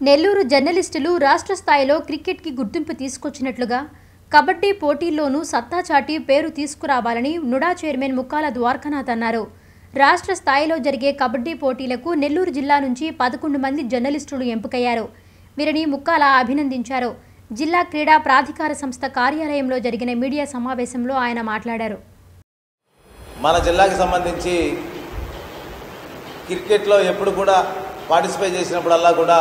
నెల్లూరు జర్నలిస్టులు రాష్ట్ర స్థాయిలో క్రికెట్కి గుర్తింపు తీసుకొచ్చినట్లుగా కబడ్డీ పోటీల్లోనూ సత్తా చాటి పేరు తీసుకురావాలని నుడా చైర్మన్ ముక్కాల ద్వారకనాథ్ అన్నారు రాష్ట్ర స్థాయిలో జరిగే కబడ్డీ పోటీలకు నెల్లూరు జిల్లా నుంచి పదకొండు మంది జర్నలిస్టులు ఎంపికయ్యారు వీరిని ముక్కాల అభినందించారు జిల్లా క్రీడా ప్రాధికార సంస్థ కార్యాలయంలో జరిగిన మీడియా సమావేశంలో ఆయన మాట్లాడారు మన జిల్లాకి సంబంధించి క్రికెట్లో ఎప్పుడు కూడా పార్టిసిపేట్ చేసినప్పుడల్లా కూడా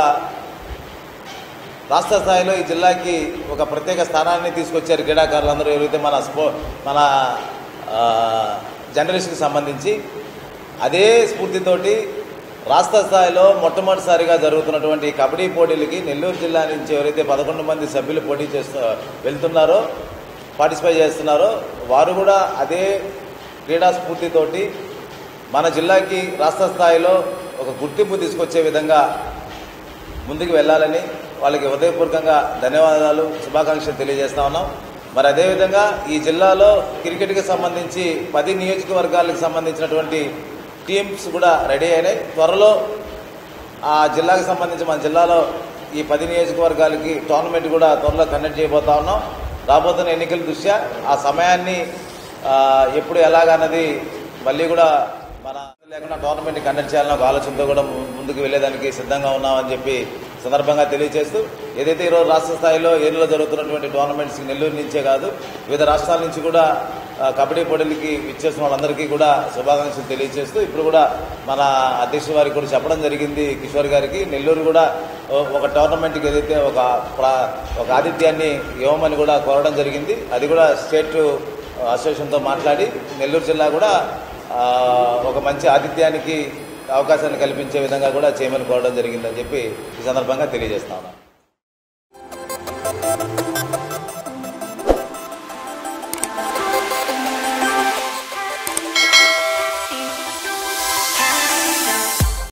రాష్ట్ర స్థాయిలో ఈ జిల్లాకి ఒక ప్రత్యేక స్థానాన్ని తీసుకొచ్చారు క్రీడాకారులందరూ ఎవరైతే మన స్పో మన ఆ, జర్నలిస్ట్కి సంబంధించి అదే స్ఫూర్తితోటి రాష్ట్ర స్థాయిలో మొట్టమొదటిసారిగా జరుగుతున్నటువంటి ఈ కబడ్డీ పోటీలకి నెల్లూరు జిల్లా నుంచి ఎవరైతే పదకొండు మంది సభ్యులు పోటీ చేస్తూ వెళ్తున్నారో పార్టిసిపేట్ చేస్తున్నారో వారు కూడా అదే క్రీడా స్ఫూర్తితోటి మన జిల్లాకి రాష్ట్ర స్థాయిలో ఒక గుర్తింపు తీసుకొచ్చే విధంగా ముందుకు వెళ్ళాలని వాళ్ళకి హృదయపూర్వకంగా ధన్యవాదాలు శుభాకాంక్షలు తెలియజేస్తా ఉన్నాం మరి అదేవిధంగా ఈ జిల్లాలో క్రికెట్కి సంబంధించి పది నియోజకవర్గాలకు సంబంధించినటువంటి టీమ్స్ కూడా రెడీ అయినాయి త్వరలో ఆ జిల్లాకు సంబంధించి మన జిల్లాలో ఈ పది నియోజకవర్గాలకి టోర్నమెంట్ కూడా త్వరలో కండక్ట్ చేయబోతా ఉన్నాం రాబోతున్న ఎన్నికల దృష్ట్యా ఆ సమయాన్ని ఆ, ఎప్పుడు ఎలాగన్నది మళ్ళీ కూడా మన లేకుండా టోర్నమెంట్ కండక్ట్ చేయాలన్న ఒక ఆలోచనతో కూడా ము- ముందుకు వెళ్ళేదానికి సిద్ధంగా ఉన్నామని చెప్పి సందర్భంగా తెలియజేస్తూ ఏదైతే ఈరోజు రాష్ట్ర స్థాయిలో ఏరులో జరుగుతున్నటువంటి టోర్నమెంట్స్ నెల్లూరు నుంచే కాదు వివిధ రాష్ట్రాల నుంచి కూడా ఆ, కబడ్డీ పోటీలకి ఇచ్చేసిన వాళ్ళందరికీ కూడా శుభాకాంక్షలు తెలియజేస్తూ ఇప్పుడు కూడా మన అధ్యక్షుల వారికి కూడా చెప్పడం జరిగింది కిషోర్ గారికి నెల్లూరు కూడా ఓ- ఒక టోర్నమెంట్కి ఏదైతే ఒక ప్రా- ఒక ఆతిథ్యాన్ని ఇవ్వమని కూడా కోరడం జరిగింది అది కూడా స్టేట్ అసోసియేషన్తో మాట్లాడి నెల్లూరు జిల్లా కూడా ఆ, ఒక మంచి ఆతిథ్యానికి అవకాశాన్ని కల్పించే విధంగా కూడా చేయమని కోరడం జరిగిందని చెప్పి ఈ సందర్భంగా తెలియజేస్తా ఉన్నాను